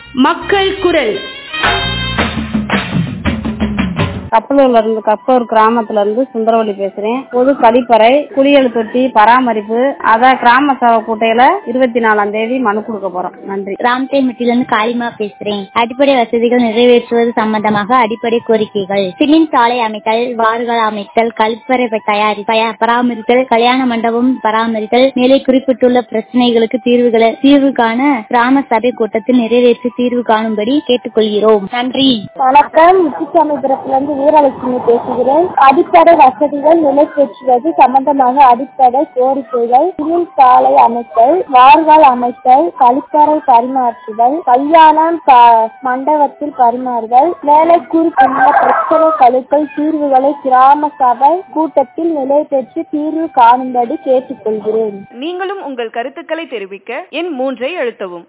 மக்கள் குரல் கப்பலூர்ல இருந்து கப்பூர் கிராமத்துல இருந்து சுந்தரவள்ளி பேசுறேன் பொது கழிப்பறை குளியல் தொட்டி பராமரிப்பு அத கிராம சபை கூட்டையில இருபத்தி நாலாம் தேதி மனு கொடுக்க போறோம் நன்றி ராம்தேமட்டில இருந்து காளிமா பேசுறேன் அடிப்படை வசதிகள் நிறைவேற்றுவது சம்பந்தமாக அடிப்படை கோரிக்கைகள் சிமெண்ட் சாலை அமைத்தல் வார்கள் அமைத்தல் கழிப்பறை தயாரி தயா- பராமரித்தல் கல்யாண மண்டபம் பராமரித்தல் மேலே குறிப்பிட்டுள்ள பிரச்சனைகளுக்கு தீர்வுகளை தீர்வு காண கிராம சபை கூட்டத்தில் நிறைவேற்றி தீர்வு காணும்படி கேட்டுக்கொள்கிறோம் நன்றி வணக்கம் முத்துசாமிபுரத்துல இருந்து வீரலட்சுமி பேசுகிறேன் அடிப்படை வசதிகள் நிலைபெற்றுவது சம்பந்தமாக அடிப்படை கோரிக்கைகள் சிவில் சாலை அமைத்தல் வார்கள் அமைத்தல் கழிப்பறை பரிமாற்றுதல் கல்யாணம் ப- மண்டபத்தில் பரிமாறுதல் மேலே குறிப்பிட்ட பிரச்சனை கழுக்கள் தீர்வுகளை கிராம சபை கூட்டத்தில் நிலை பெற்று தீர்வு காணும்படி கேட்டுக்கொள்கிறேன் நீங்களும் உங்கள் கருத்துக்களை தெரிவிக்க எண் மூன்றை அழுத்தவும்